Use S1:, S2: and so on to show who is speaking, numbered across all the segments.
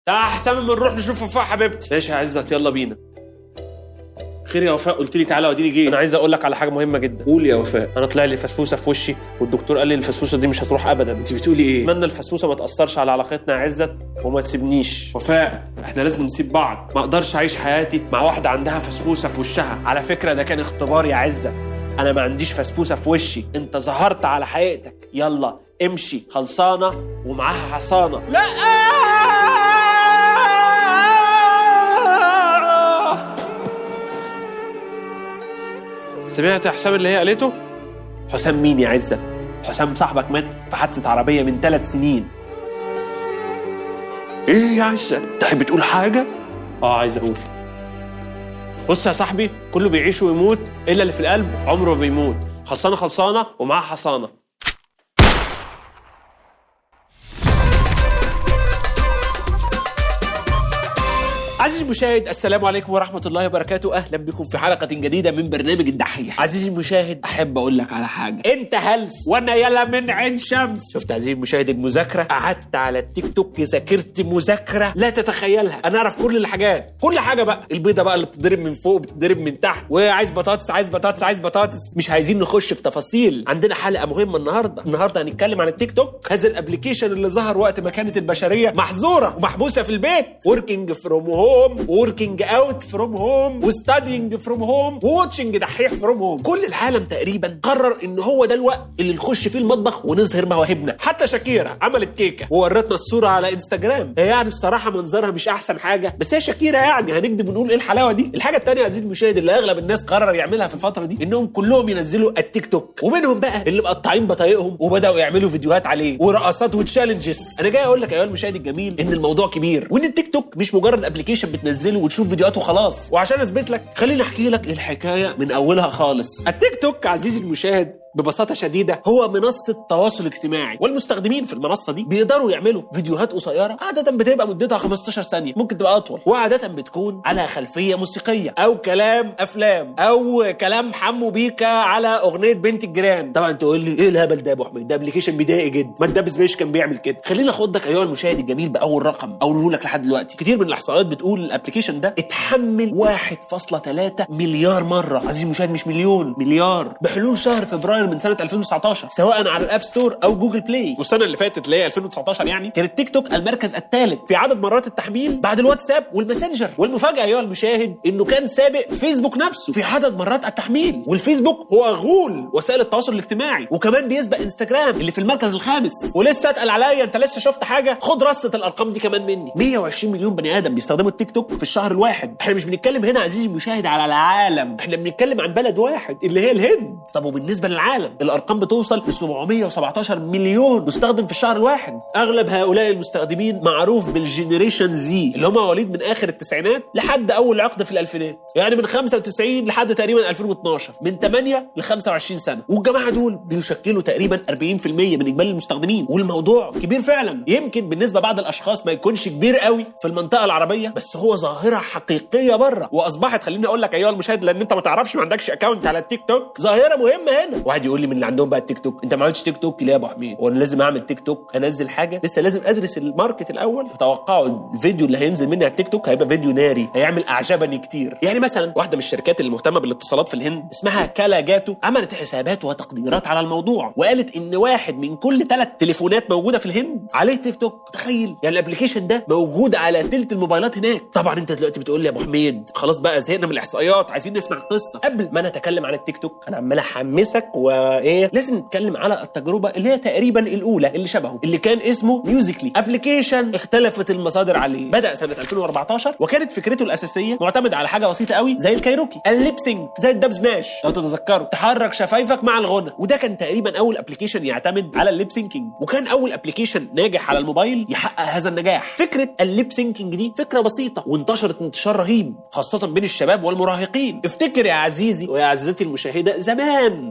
S1: تعال احسن من نروح نشوف وفاء حبيبتي ماشي يا عزت يلا بينا خير يا وفاء قلت لي تعالى واديني جيت انا عايز اقول لك على حاجه مهمه جدا قول يا وفاء انا طلع لي فسفوسه في وشي والدكتور قال لي الفسفوسه دي مش هتروح ابدا انت بتقولي ايه اتمنى الفسفوسه ما تاثرش على علاقتنا يا عزت وما تسيبنيش وفاء احنا لازم نسيب بعض ما اقدرش اعيش حياتي مع واحده عندها فسفوسه في وشها على فكره ده كان اختبار يا عزت انا ما عنديش فسفوسه في وشي انت ظهرت على حقيقتك يلا امشي خلصانه ومعاها حصانه لا سمعت يا حسام اللي هي قالته؟ حسام مين يا عزت؟ حسام صاحبك مات في حادثة عربية من ثلاث سنين
S2: ايه يا عزة تحب تقول حاجة
S1: اه عايز اقول بص يا صاحبي كله بيعيش ويموت الا اللي في القلب عمره ما بيموت خلصانه خلصانه ومعاها حصانه عزيزي المشاهد السلام عليكم ورحمة الله وبركاته أهلا بكم في حلقة جديدة من برنامج الدحيح عزيزي المشاهد أحب أقول لك على حاجة أنت هلس وأنا يلا من عين شمس شفت عزيزي المشاهد المذاكرة قعدت على التيك توك ذاكرت مذاكرة لا تتخيلها أنا أعرف كل الحاجات كل حاجة بقى البيضة بقى اللي بتضرب من فوق بتضرب من تحت وعايز بطاطس عايز بطاطس عايز بطاطس مش عايزين نخش في تفاصيل عندنا حلقة مهمة النهاردة النهاردة هنتكلم عن التيك توك هذا الابلكيشن اللي ظهر وقت ما كانت البشرية محظورة ومحبوسة في البيت working from home working out from home وستادينج فروم هوم وواتشنج دحيح فروم هوم كل العالم تقريبا قرر ان هو ده الوقت اللي نخش فيه المطبخ ونظهر مواهبنا حتى شاكيرا عملت كيكه وورتنا الصوره على انستجرام هي يعني الصراحه منظرها مش احسن حاجه بس هي شاكيرا يعني هنكدب ونقول ايه الحلاوه دي الحاجه الثانيه يا عزيزي المشاهد اللي اغلب الناس قرر يعملها في الفتره دي انهم كلهم ينزلوا التيك توك ومنهم بقى اللي مقطعين بطايقهم وبداوا يعملوا فيديوهات عليه ورقصات وتشالنجز انا جاي اقول لك ايها المشاهد الجميل ان الموضوع كبير وان التيك توك مش مجرد ابلكيشن بتنزله وتشوف فيديوهات وخلاص وعشان اثبت لك خليني احكي لك الحكايه من اولها خالص التيك توك عزيزي المشاهد ببساطة شديدة هو منصة تواصل اجتماعي والمستخدمين في المنصة دي بيقدروا يعملوا فيديوهات قصيرة عادة بتبقى مدتها 15 ثانية ممكن تبقى أطول وعادة بتكون على خلفية موسيقية أو كلام أفلام أو كلام حمو بيكا على أغنية بنت الجيران طبعا تقول لي إيه الهبل ده يا أبو حميد ده ابلكيشن بدائي جدا ما الدبس بيش كان بيعمل كده خلينا أخدك أيها المشاهد الجميل بأول رقم أقوله لك لحد دلوقتي كتير من الإحصائيات بتقول الابلكيشن ده اتحمل 1.3 مليار مرة عزيزي المشاهد مش مليون مليار بحلول شهر فبراير من سنه 2019 سواء على الاب ستور او جوجل بلاي والسنه اللي فاتت اللي هي 2019 يعني كان التيك توك المركز الثالث في عدد مرات التحميل بعد الواتساب والماسنجر والمفاجاه ايها المشاهد انه كان سابق فيسبوك نفسه في عدد مرات التحميل والفيسبوك هو غول وسائل التواصل الاجتماعي وكمان بيسبق انستجرام اللي في المركز الخامس ولسه اتقل عليا انت لسه شفت حاجه خد رصه الارقام دي كمان مني 120 مليون بني ادم بيستخدموا التيك توك في الشهر الواحد احنا مش بنتكلم هنا عزيزي المشاهد على العالم احنا بنتكلم عن بلد واحد اللي هي الهند طب وبالنسبه للعالم الارقام بتوصل ل 717 مليون مستخدم في الشهر الواحد اغلب هؤلاء المستخدمين معروف بالجنريشن زي اللي هم مواليد من اخر التسعينات لحد اول عقد في الالفينات يعني من 95 لحد تقريبا 2012 من 8 ل 25 سنه والجماعه دول بيشكلوا تقريبا 40% من اجمالي المستخدمين والموضوع كبير فعلا يمكن بالنسبه بعض الاشخاص ما يكونش كبير قوي في المنطقه العربيه بس هو ظاهره حقيقيه بره واصبحت خليني اقول لك ايها المشاهد لان انت ما تعرفش ما عندكش اكونت على التيك توك ظاهره مهمه هنا واحد يقول لي من اللي عندهم بقى التيك توك انت ما عملتش تيك توك ليه يا ابو حميد هو انا لازم اعمل تيك توك انزل حاجه لسه لازم ادرس الماركت الاول فتوقعوا الفيديو اللي هينزل مني على التيك توك هيبقى فيديو ناري هيعمل اعجبني كتير يعني مثلا واحده من الشركات اللي مهتمه بالاتصالات في الهند اسمها كالا جاتو عملت حسابات وتقديرات على الموضوع وقالت ان واحد من كل ثلاث تليفونات موجوده في الهند عليه تيك توك تخيل يعني الابلكيشن ده موجود على تلت الموبايلات هناك طبعا انت دلوقتي بتقول لي يا ابو حميد خلاص بقى زهقنا من الاحصائيات عايزين نسمع القصه قبل ما نتكلم عن التيك توك انا عمال احمسك وايه لازم نتكلم على التجربه اللي هي تقريبا الاولى اللي شبهه اللي كان اسمه ميوزيكلي ابلكيشن اختلفت المصادر عليه بدا سنه 2014 وكانت فكرته الاساسيه معتمده على حاجه بسيطه قوي زي الكايروكي الليبسينج زي الدب سماش لو تتذكروا تحرك شفايفك مع الغنى وده كان تقريبا اول ابلكيشن يعتمد على الليب سينكينج وكان اول ابلكيشن ناجح على الموبايل يحقق هذا النجاح فكره الليب سينكينج دي فكره بسيطه وانتشرت انتشار رهيب خاصه بين الشباب والمراهقين افتكر يا عزيزي ويا عزيزتي المشاهده زمان لما كنت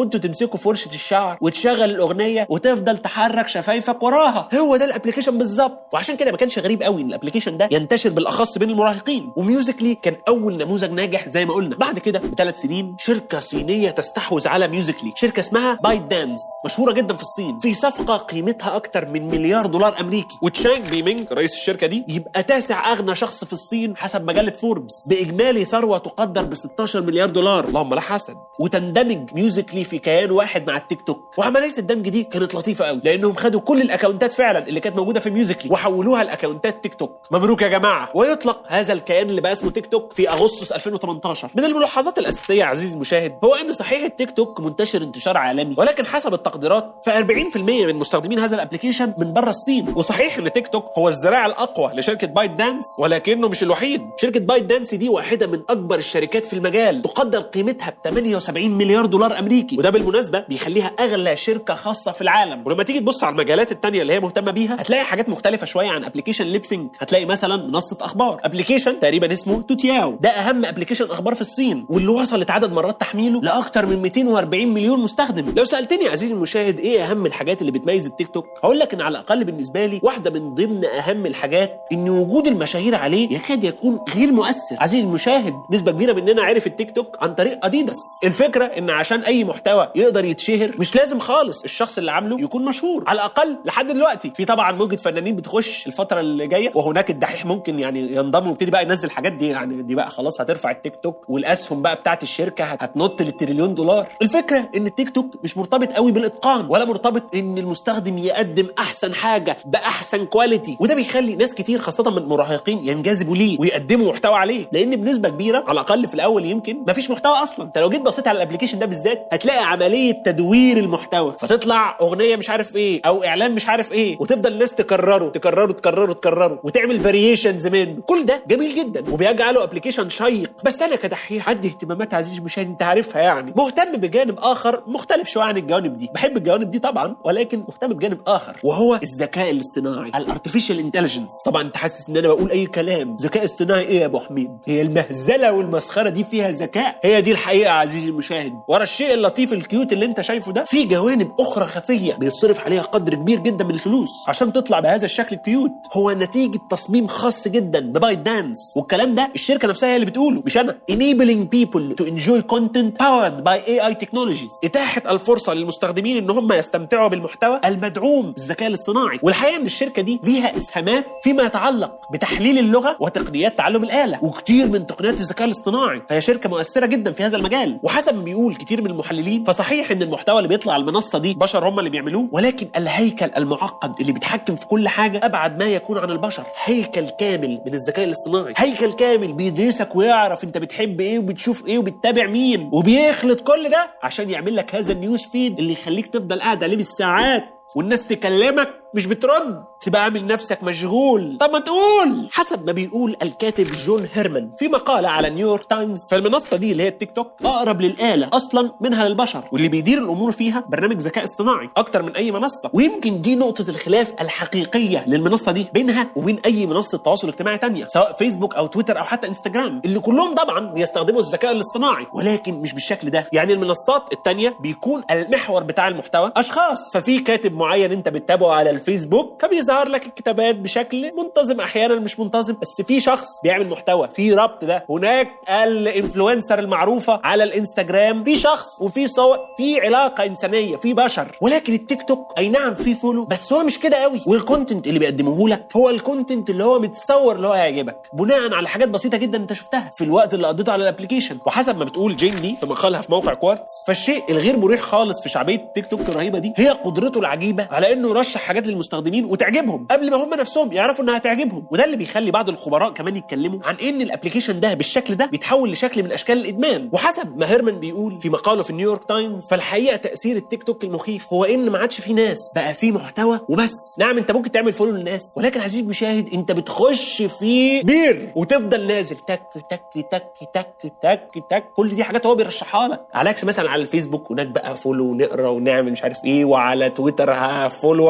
S1: كنتوا تمسكوا فرشه الشعر وتشغل الاغنيه وتفضل تحرك شفايفك وراها هو ده الابلكيشن بالظبط وعشان كده ما كانش غريب قوي ان الابلكيشن ده ينتشر بالاخص بين المراهقين وميوزيكلي كان اول نموذج ناجح زي ما قلنا بعد كده بثلاث سنين شركه صينيه تستحوذ على ميوزيكلي شركه اسمها بايت دانس مشهوره جدا في الصين في صفقه قيمتها اكتر من مليار دولار امريكي وتشانغ بيمينج رئيس الشركه دي يبقى تاسع اغنى شخص في الصين حسب مجله فوربس باجمالي ثروه تقدر ب 16 مليار دولار اللهم لا حسد وتندمج ميوزيكلي في كيان واحد مع التيك توك وعمليه الدمج دي كانت لطيفه قوي لانهم خدوا كل الاكونتات فعلا اللي كانت موجوده في ميوزيكلي وحولوها لاكونتات تيك توك مبروك يا جماعه ويطلق هذا الكيان اللي بقى اسمه تيك توك في اغسطس 2018 من الملاحظات الاساسيه يا عزيزي المشاهد هو ان صحيح التيك توك منتشر انتشار عالمي ولكن حسب التقديرات ف 40% من مستخدمين هذا الابلكيشن من بره الصين وصحيح ان تيك توك هو الذراع الاقوى لشركه بايت دانس ولكنه مش الوحيد شركه بايت دانس دي واحده من اكبر الشركات في المجال تقدر قيمتها ب 78 مليار دولار امريكي وده بالمناسبه بيخليها اغلى شركه خاصه في العالم ولما تيجي تبص على المجالات التانية اللي هي مهتمه بيها هتلاقي حاجات مختلفه شويه عن ابلكيشن ليبسينج هتلاقي مثلا منصه اخبار ابلكيشن تقريبا اسمه توتياو ده اهم ابلكيشن اخبار في الصين واللي وصلت عدد مرات تحميله لاكثر من 240 مليون مستخدم لو سالتني عزيزي المشاهد ايه اهم الحاجات اللي بتميز التيك توك هقول لك ان على الاقل بالنسبه لي واحده من ضمن اهم الحاجات ان وجود المشاهير عليه يكاد يكون غير مؤثر عزيزي المشاهد نسبه كبيره مننا عرف التيك توك عن طريق اديداس الفكره ان عشان اي محتوى يقدر يتشهر مش لازم خالص الشخص اللي عامله يكون مشهور على الاقل لحد دلوقتي في طبعا موجه فنانين بتخش الفتره اللي جايه وهناك الدحيح ممكن يعني ينضم ويبتدي بقى ينزل حاجات دي يعني دي بقى خلاص هترفع التيك توك والاسهم بقى بتاعت الشركه هت- هتنط للتريليون دولار الفكره ان التيك توك مش مرتبط قوي بالاتقان ولا مرتبط ان المستخدم يقدم احسن حاجه باحسن كواليتي وده بيخلي ناس كتير خاصه من المراهقين ينجذبوا ليه ويقدموا محتوى عليه لان بنسبه كبيره على الاقل في الاول يمكن مفيش محتوى اصلا انت لو جيت بصيت على الابلكيشن ده بالذات هتلاقي عمليه تدوير المحتوى فتطلع اغنيه مش عارف ايه او اعلان مش عارف ايه وتفضل الناس تكرره تكرره تكرره تكرره وتعمل فاريشنز منه كل ده جميل جدا وبيجعله ابلكيشن شيق بس انا كدحيح عندي اهتمامات عزيزي المشاهد انت عارفها يعني مهتم بجانب اخر مختلف شويه عن الجوانب دي بحب الجوانب دي طبعا ولكن مهتم بجانب اخر وهو الذكاء الاصطناعي الارتفيشال انتليجنس طبعا انت حاسس ان انا بقول اي كلام ذكاء اصطناعي ايه يا ابو حميد هي المهزله والمسخره دي فيها ذكاء هي دي الحقيقه عزيزي المشاهد ورا الشيء اللطيف الكيوت اللي انت شايفه ده في جوانب اخرى خفيه بيتصرف عليها قدر كبير جدا من الفلوس عشان تطلع بهذا الشكل الكيوت هو نتيجه تصميم خاص جدا ببايت دانس والكلام ده الشركه نفسها هي اللي بتقوله مش انا enabling people to enjoy content powered by AI technologies اتاحه الفرصه للمستخدمين ان هم يستمتعوا بالمحتوى المدعوم بالذكاء الاصطناعي والحقيقه ان الشركه دي ليها اسهامات فيما يتعلق بتحليل اللغه وتقنيات تعلم الاله وكتير من تقنيات الذكاء الاصطناعي فهي شركه مؤثره جدا في هذا المجال وحسب ما بيقول كتير من المحللين فصحيح ان المحتوى اللي بيطلع على المنصه دي بشر هم اللي بيعملوه ولكن الهيكل المعقد اللي بيتحكم في كل حاجه ابعد ما يكون عن البشر هيكل كامل من الذكاء الاصطناعي هيكل كامل بيدرسك ويعرف انت بتحب ايه وبتشوف ايه وبتتابع مين وبيخلط كل ده عشان يعمل لك هذا النيوز فيد اللي يخليك تفضل قاعد عليه بالساعات والناس تكلمك مش بترد تبقى عامل نفسك مشغول طب ما تقول حسب ما بيقول الكاتب جون هيرمان في مقاله على نيويورك تايمز فالمنصه دي اللي هي التيك توك اقرب للاله اصلا منها للبشر واللي بيدير الامور فيها برنامج ذكاء اصطناعي اكتر من اي منصه ويمكن دي نقطه الخلاف الحقيقيه للمنصه دي بينها وبين اي منصه تواصل اجتماعي تانية سواء فيسبوك او تويتر او حتى انستجرام اللي كلهم طبعا بيستخدموا الذكاء الاصطناعي ولكن مش بالشكل ده يعني المنصات التانية بيكون المحور بتاع المحتوى اشخاص ففي كاتب معين انت بتتابعه على الفيسبوك فبيظهر لك الكتابات بشكل منتظم احيانا مش منتظم بس في شخص بيعمل محتوى في ربط ده هناك الانفلونسر المعروفه على الانستجرام في شخص وفي صور في علاقه انسانيه في بشر ولكن التيك توك اي نعم في فولو بس هو مش كده قوي والكونتنت اللي بيقدموه لك هو الكونتنت اللي هو متصور اللي هو هيعجبك بناء على حاجات بسيطه جدا انت شفتها في الوقت اللي قضيته على الابلكيشن وحسب ما بتقول جين دي في مقالها في موقع كوارتز فالشيء الغير مريح خالص في شعبيه تيك توك الرهيبه دي هي قدرته العجيبه على انه يرشح حاجات للمستخدمين وتعجبهم قبل ما هم نفسهم يعرفوا انها تعجبهم وده اللي بيخلي بعض الخبراء كمان يتكلموا عن ان الابلكيشن ده بالشكل ده بيتحول لشكل من اشكال الادمان وحسب ما هيرمان بيقول في مقاله في نيويورك تايمز فالحقيقه تاثير التيك توك المخيف هو ان ما عادش في ناس بقى في محتوى وبس نعم انت ممكن تعمل فولو للناس ولكن عزيزي المشاهد انت بتخش في بير وتفضل نازل تك تك تك تك تك تك كل دي حاجات هو بيرشحها لك على عكس مثلا على الفيسبوك هناك بقى فولو ونقرا ونعمل مش عارف ايه وعلى تويتر هفولوك وتفولو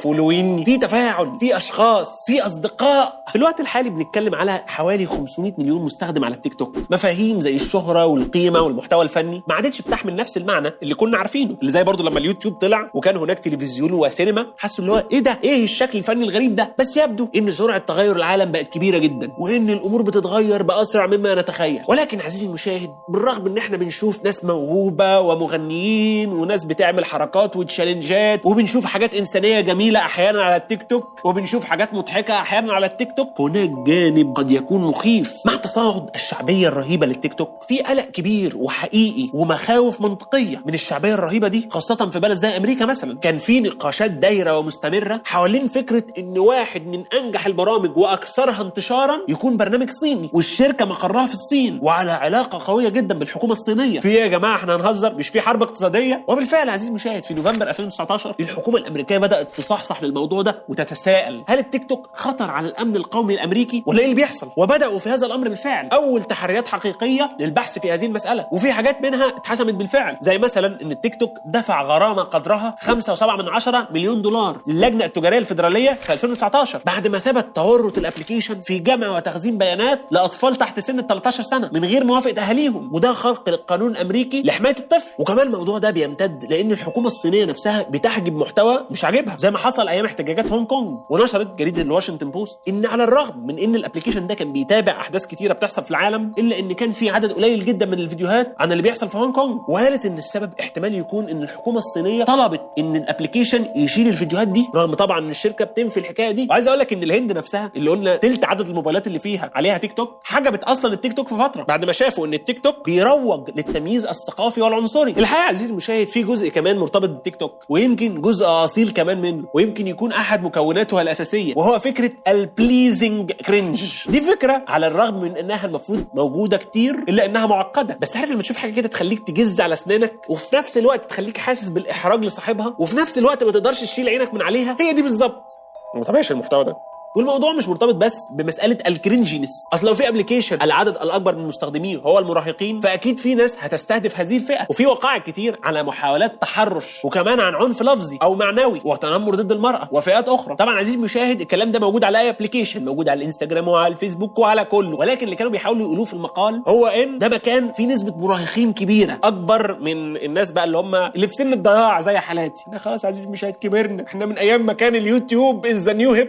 S1: بيفولويني في تفاعل في اشخاص في اصدقاء في الوقت الحالي بنتكلم على حوالي 500 مليون مستخدم على التيك توك مفاهيم زي الشهره والقيمه والمحتوى الفني ما عادتش بتحمل نفس المعنى اللي كنا عارفينه اللي زي برضو لما اليوتيوب طلع وكان هناك تلفزيون وسينما حسوا اللي هو ايه ده ايه الشكل الفني الغريب ده بس يبدو ان سرعه تغير العالم بقت كبيره جدا وان الامور بتتغير باسرع مما نتخيل ولكن عزيزي المشاهد بالرغم ان احنا بنشوف ناس موهوبه ومغنيين وناس بتعمل حركات وتشالنجات وبنشوف حاجات انسانيه جميله احيانا على التيك توك وبنشوف حاجات مضحكه احيانا على التيك توك هناك جانب قد يكون مخيف مع تصاعد الشعبيه الرهيبه للتيك توك في قلق كبير وحقيقي ومخاوف منطقيه من الشعبيه الرهيبه دي خاصه في بلد زي امريكا مثلا كان في نقاشات دايره ومستمره حوالين فكره ان واحد من انجح البرامج واكثرها انتشارا يكون برنامج صيني والشركه مقرها في الصين وعلى علاقه قويه جدا بالحكومه الصينيه في ايه يا جماعه احنا هنهزر مش في حرب اقتصاديه وبالفعل عزيزي المشاهد في نوفمبر 2019 الحكومه الامريكيه بدات تصحصح للموضوع ده وتتساءل هل التيك توك خطر على الامن القومي الامريكي ولا ايه اللي بيحصل وبداوا في هذا الامر بالفعل اول تحريات حقيقيه للبحث في هذه المساله وفي حاجات منها اتحسمت بالفعل زي مثلا ان التيك توك دفع غرامه قدرها 5.7 من عشرة مليون دولار للجنه التجاريه الفدراليه في 2019 بعد ما ثبت تورط الابلكيشن في جمع وتخزين بيانات لاطفال تحت سن ال 13 سنه من غير موافقه اهاليهم وده خرق للقانون الامريكي لحمايه الطفل وكمان الموضوع ده بيمتد لان الحكومه الصينيه نفسها بتحجب محتوى مش عاجبها زي ما حصل ايام احتجاجات هونج كونج ونشرت جريده الواشنطن بوست ان على الرغم من ان الابلكيشن ده كان بيتابع احداث كتيره بتحصل في العالم الا ان كان في عدد قليل جدا من الفيديوهات عن اللي بيحصل في هونج كونج وقالت ان السبب احتمال يكون ان الحكومه الصينيه طلبت ان الابلكيشن يشيل الفيديوهات دي رغم طبعا ان الشركه بتنفي الحكايه دي وعايز اقول لك ان الهند نفسها اللي قلنا تلت عدد الموبايلات اللي فيها عليها تيك توك حجبت اصلا التيك توك في فتره بعد ما شافوا ان التيك توك بيروج للتمييز الثقافي والعنصري الحقيقه عزيزي المشاهد في جزء كمان مرتبط بالتيك توك ويمكن جزء اصيل كمان منه ويمكن يكون احد مكوناته الاساسيه وهو فكره البليزنج كرنج دي فكره على الرغم من انها المفروض موجوده كتير الا انها معقده بس عارف لما تشوف حاجه كده تخليك تجز على اسنانك وفي نفس الوقت تخليك حاسس بالاحراج لصاحبها وفي نفس الوقت ما تقدرش تشيل عينك من عليها هي دي بالظبط ما تابعش المحتوى ده والموضوع مش مرتبط بس بمساله الكرنجينس اصل لو في ابلكيشن العدد الاكبر من مستخدميه هو المراهقين فاكيد في ناس هتستهدف هذه الفئه وفي وقائع كتير على محاولات تحرش وكمان عن عنف لفظي او معنوي وتنمر ضد المراه وفئات اخرى طبعا عزيزي المشاهد الكلام ده موجود على اي ابلكيشن موجود على الانستجرام وعلى الفيسبوك وعلى كله ولكن اللي كانوا بيحاولوا يقولوه في المقال هو ان ده مكان فيه نسبه مراهقين كبيره اكبر من الناس بقى اللي هم اللي في سن الضياع زي حالاتي احنا خلاص عزيزي المشاهد كبرنا احنا من ايام ما كان اليوتيوب از ذا نيو هيب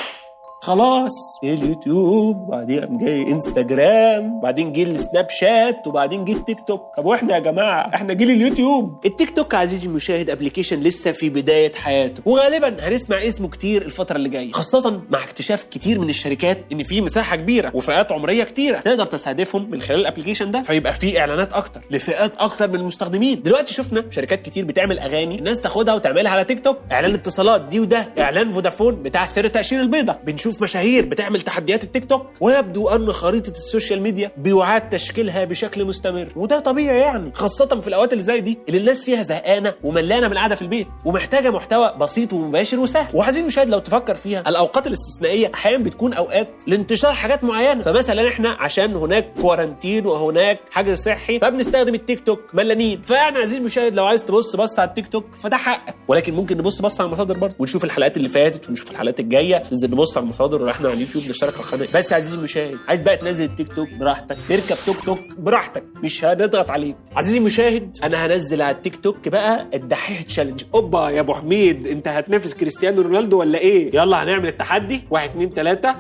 S1: خلاص اليوتيوب وبعدين قام جاي انستجرام وبعدين جه السناب شات وبعدين جه التيك توك طب واحنا يا جماعه احنا جيل اليوتيوب التيك توك عزيزي المشاهد ابلكيشن لسه في بدايه حياته وغالبا هنسمع اسمه كتير الفتره اللي جايه خاصه مع اكتشاف كتير من الشركات ان في مساحه كبيره وفئات عمريه كتيره تقدر تستهدفهم من خلال الابلكيشن ده فيبقى في اعلانات اكتر لفئات اكتر من المستخدمين دلوقتي شفنا شركات كتير بتعمل اغاني الناس تاخدها وتعملها على تيك توك اعلان اتصالات دي وده اعلان فودافون بتاع سر تاشير البيضه بنشوف مشاهير بتعمل تحديات التيك توك ويبدو ان خريطه السوشيال ميديا بيعاد تشكيلها بشكل مستمر وده طبيعي يعني خاصه في الاوقات اللي زي دي اللي الناس فيها زهقانه وملانه من القعده في البيت ومحتاجه محتوى بسيط ومباشر وسهل وعايزين المشاهد لو تفكر فيها الاوقات الاستثنائيه احيانا بتكون اوقات لانتشار حاجات معينه فمثلا احنا عشان هناك كوارنتين وهناك حجر صحي فبنستخدم التيك توك ملانين فانا عزيزي المشاهد لو عايز تبص بص على التيك توك فده حقك ولكن ممكن نبص بص على المصادر برضه ونشوف الحلقات اللي فاتت ونشوف الحلقات الجايه ننزل نبص على المصادر واحنا على اليوتيوب نشترك على القناه بس عزيزي المشاهد عايز بقى تنزل التيك توك براحتك تركب توك توك براحتك مش هنضغط عليك عزيزي المشاهد انا هنزل على التيك توك بقى الدحيح تشالنج اوبا يا ابو حميد انت هتنافس كريستيانو رونالدو ولا ايه يلا هنعمل التحدي واحد اتنين تلاته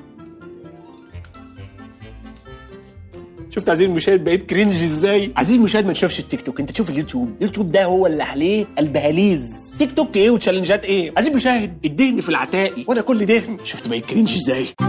S1: شفت عزيزي المشاهد بقيت كرنج ازاي عزيزي المشاهد ما تشوفش التيك توك انت تشوف اليوتيوب اليوتيوب ده هو اللي عليه البهاليز تيك توك ايه وتشالنجات ايه عزيزي المشاهد الدهن في العتاقي وانا كل دهن شفت بقيت كرنج ازاي